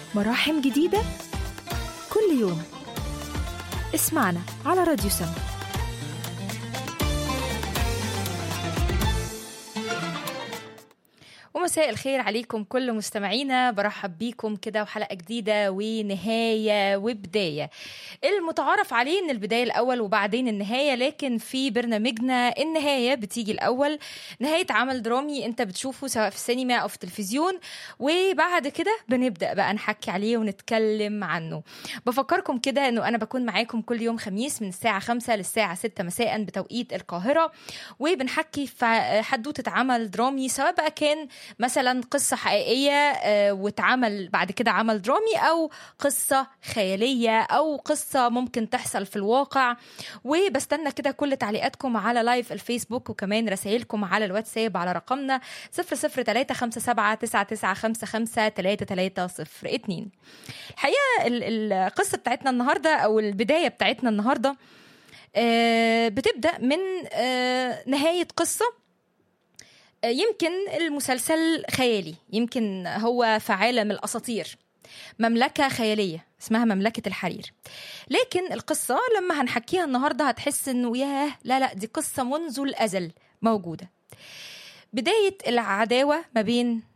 مراحم جديدة كل يوم اسمعنا على راديو سما ومساء الخير عليكم كل مستمعينا برحب بيكم كده وحلقة جديدة ونهاية وبداية المتعارف عليه ان البداية الأول وبعدين النهاية لكن في برنامجنا النهاية بتيجي الأول نهاية عمل درامي انت بتشوفه سواء في السينما أو في التلفزيون وبعد كده بنبدأ بقى نحكي عليه ونتكلم عنه بفكركم كده انه انا بكون معاكم كل يوم خميس من الساعة 5 للساعة 6 مساء بتوقيت القاهرة وبنحكي في حدوتة عمل درامي سواء بقى كان مثلا قصة حقيقية آه، واتعمل بعد كده عمل درامي أو قصة خيالية أو قصة ممكن تحصل في الواقع وبستنى كده كل تعليقاتكم على لايف الفيسبوك وكمان رسائلكم على الواتساب على رقمنا 00357 الحقيقة ال- القصة بتاعتنا النهاردة أو البداية بتاعتنا النهاردة آه، بتبدأ من آه، نهاية قصة يمكن المسلسل خيالي يمكن هو في عالم الأساطير مملكة خيالية اسمها مملكة الحرير لكن القصة لما هنحكيها النهاردة هتحس انه ياه لا لا دي قصة منذ الأزل موجودة بداية العداوة ما بين